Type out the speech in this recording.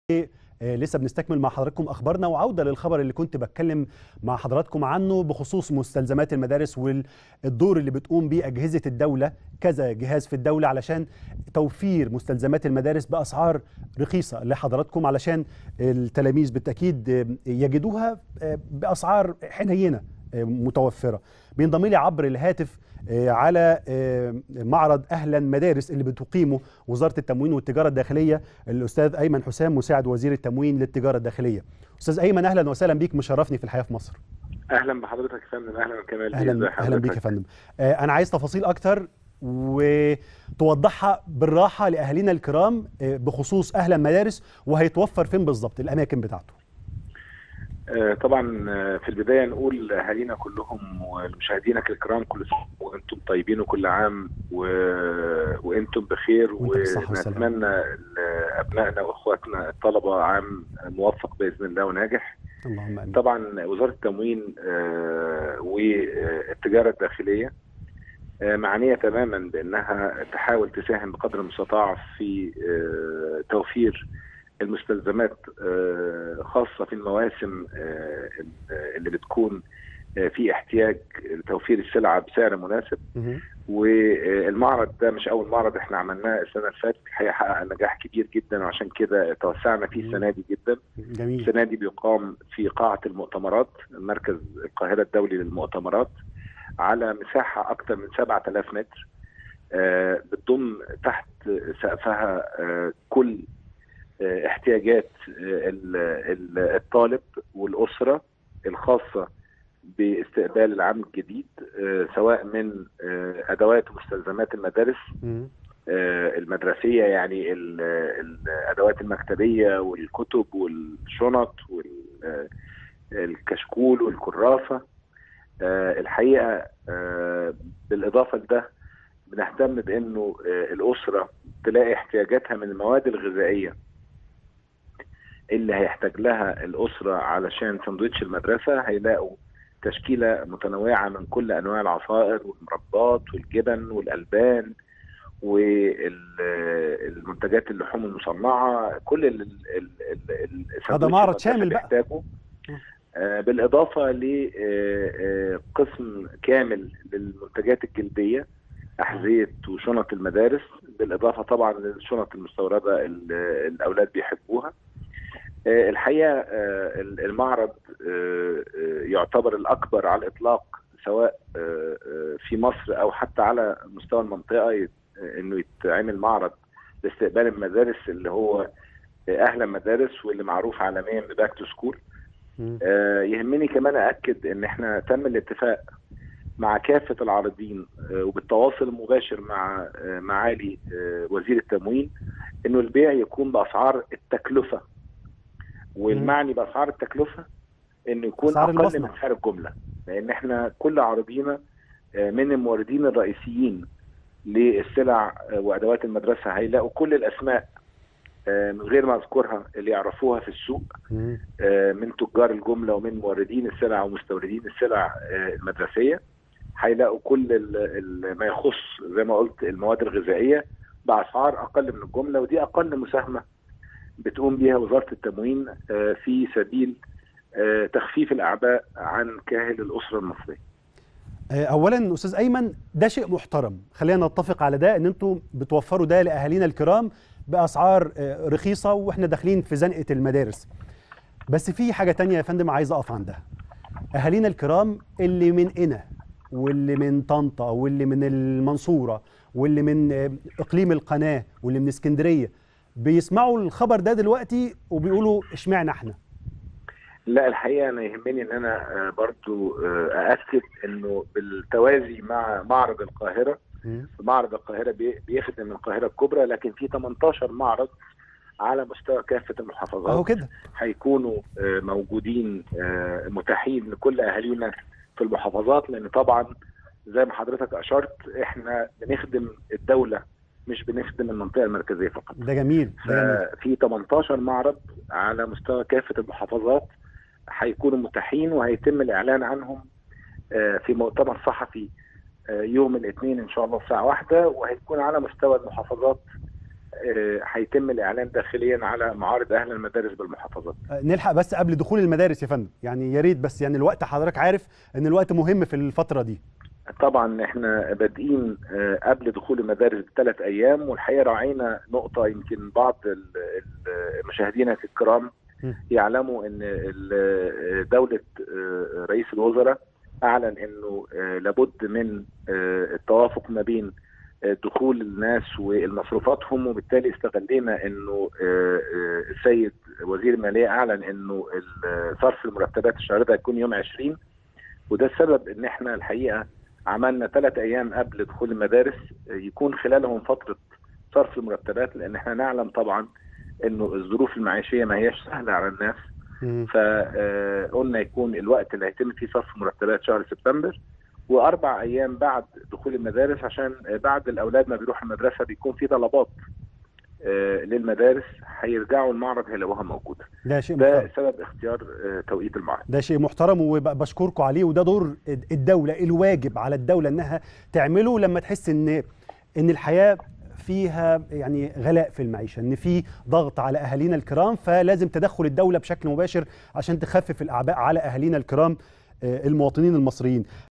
لسه بنستكمل مع حضراتكم اخبارنا وعوده للخبر اللي كنت بتكلم مع حضراتكم عنه بخصوص مستلزمات المدارس والدور اللي بتقوم بيه اجهزه الدوله كذا جهاز في الدوله علشان توفير مستلزمات المدارس باسعار رخيصه لحضراتكم علشان التلاميذ بالتاكيد يجدوها باسعار حنينه متوفره بينضم لي عبر الهاتف على معرض اهلا مدارس اللي بتقيمه وزاره التموين والتجاره الداخليه الاستاذ ايمن حسام مساعد وزير التموين للتجاره الداخليه استاذ ايمن اهلا وسهلا بيك مشرفني في الحياه في مصر اهلا بحضرتك يا فندم اهلا كمال اهلا اهلا بيك يا فندم انا عايز تفاصيل اكتر وتوضحها بالراحه لاهالينا الكرام بخصوص اهلا مدارس وهيتوفر فين بالظبط الاماكن بتاعته طبعا في البدايه نقول اهالينا كلهم ومشاهدينك الكرام كل سنه وانتم طيبين وكل عام و... وانتم بخير ونتمنى لابنائنا واخواتنا الطلبه عام موفق باذن الله وناجح اللهم امين طبعا وزاره التموين والتجاره الداخليه معنيه تماما بانها تحاول تساهم بقدر المستطاع في توفير المستلزمات خاصة في المواسم اللي بتكون في احتياج لتوفير السلعة بسعر مناسب والمعرض ده مش أول معرض احنا عملناه السنة اللي فاتت الحقيقة حقق نجاح كبير جدا وعشان كده توسعنا فيه السنة دي جدا جميل. السنة دي بيقام في قاعة المؤتمرات مركز القاهرة الدولي للمؤتمرات على مساحة أكثر من 7000 متر بتضم تحت سقفها كل احتياجات الطالب والاسره الخاصه باستقبال العام الجديد سواء من ادوات ومستلزمات المدارس المدرسيه يعني الادوات المكتبيه والكتب والشنط والكشكول والكراسه الحقيقه بالاضافه لده بنهتم بانه الاسره تلاقي احتياجاتها من المواد الغذائيه اللي هيحتاج لها الأسرة علشان سندوتش المدرسة هيلاقوا تشكيلة متنوعة من كل أنواع العصائر والمربات والجبن والألبان والمنتجات اللحوم المصنعة كل هذا معرض شامل بقى بيحتاجه بالإضافة لقسم كامل للمنتجات الجلدية أحذية وشنط المدارس بالإضافة طبعا للشنط المستوردة الأولاد بيحبوها الحقيقه المعرض يعتبر الاكبر على الاطلاق سواء في مصر او حتى على مستوى المنطقه انه يتعمل معرض لاستقبال المدارس اللي هو اهلا مدارس واللي معروف عالميا بباك تو سكول يهمني كمان اكد ان احنا تم الاتفاق مع كافه العارضين وبالتواصل المباشر مع معالي وزير التموين انه البيع يكون باسعار التكلفه والمعني باسعار التكلفه انه يكون اقل المصنع. من سعر الجمله لان احنا كل عارضينا من الموردين الرئيسيين للسلع وادوات المدرسه هيلاقوا كل الاسماء من غير ما اذكرها اللي يعرفوها في السوق من تجار الجمله ومن موردين السلع ومستوردين السلع المدرسيه هيلاقوا كل ما يخص زي ما قلت المواد الغذائيه باسعار اقل من الجمله ودي اقل مساهمه بتقوم بها وزاره التموين في سبيل تخفيف الاعباء عن كاهل الاسره المصريه. اولا استاذ ايمن ده شيء محترم خلينا نتفق على ده ان انتم بتوفروا ده لاهالينا الكرام باسعار رخيصه واحنا داخلين في زنقه المدارس. بس في حاجه تانية يا فندم عايز اقف عندها. اهالينا الكرام اللي من قنا واللي من طنطا واللي من المنصوره واللي من اقليم القناه واللي من اسكندريه بيسمعوا الخبر ده دلوقتي وبيقولوا اشمعنى احنا لا الحقيقه انا يهمني ان انا برضو ااكد انه بالتوازي مع معرض القاهره معرض القاهره بيخدم القاهره الكبرى لكن في 18 معرض على مستوى كافه المحافظات اهو كده هيكونوا موجودين متاحين لكل اهالينا في المحافظات لان طبعا زي ما حضرتك اشرت احنا بنخدم الدوله مش بنخدم المنطقه المركزيه فقط ده جميل في 18 معرض على مستوى كافه المحافظات هيكونوا متاحين وهيتم الاعلان عنهم في مؤتمر صحفي يوم الاثنين ان شاء الله الساعه واحدة وهيكون على مستوى المحافظات آه، هيتم الاعلان داخليا على معارض اهل المدارس بالمحافظات آه، نلحق بس قبل دخول المدارس يا فندم يعني يا ريت بس يعني الوقت حضرتك عارف ان الوقت مهم في الفتره دي طبعا احنا بادئين آه، قبل دخول المدارس بثلاث ايام والحقيقه راعينا نقطه يمكن بعض ال- ال- مشاهدينا الكرام م. يعلموا ان ال- دوله آه، رئيس الوزراء اعلن انه آه، لابد من آه، التوافق ما بين آه، دخول الناس ومصروفاتهم وبالتالي استغلينا انه آه، آه، السيد وزير الماليه اعلن انه ال- صرف المرتبات الشهر ده هيكون يوم 20 وده السبب ان احنا الحقيقه عملنا ثلاث ايام قبل دخول المدارس يكون خلالهم فتره صرف المرتبات لان احنا نعلم طبعا انه الظروف المعيشيه ما هياش سهله على الناس مم. فقلنا يكون الوقت اللي هيتم فيه صرف مرتبات شهر سبتمبر واربع ايام بعد دخول المدارس عشان بعد الاولاد ما بيروحوا المدرسه بيكون في طلبات آه، للمدارس هيرجعوا المعرض هيلاقوها موجوده ده شيء ده محترم سبب اختيار آه، توقيت المعرض ده شيء محترم وبشكركم عليه وده دور الدوله الواجب على الدوله انها تعمله لما تحس ان ان الحياه فيها يعني غلاء في المعيشه ان في ضغط على اهالينا الكرام فلازم تدخل الدوله بشكل مباشر عشان تخفف الاعباء على اهالينا الكرام آه، المواطنين المصريين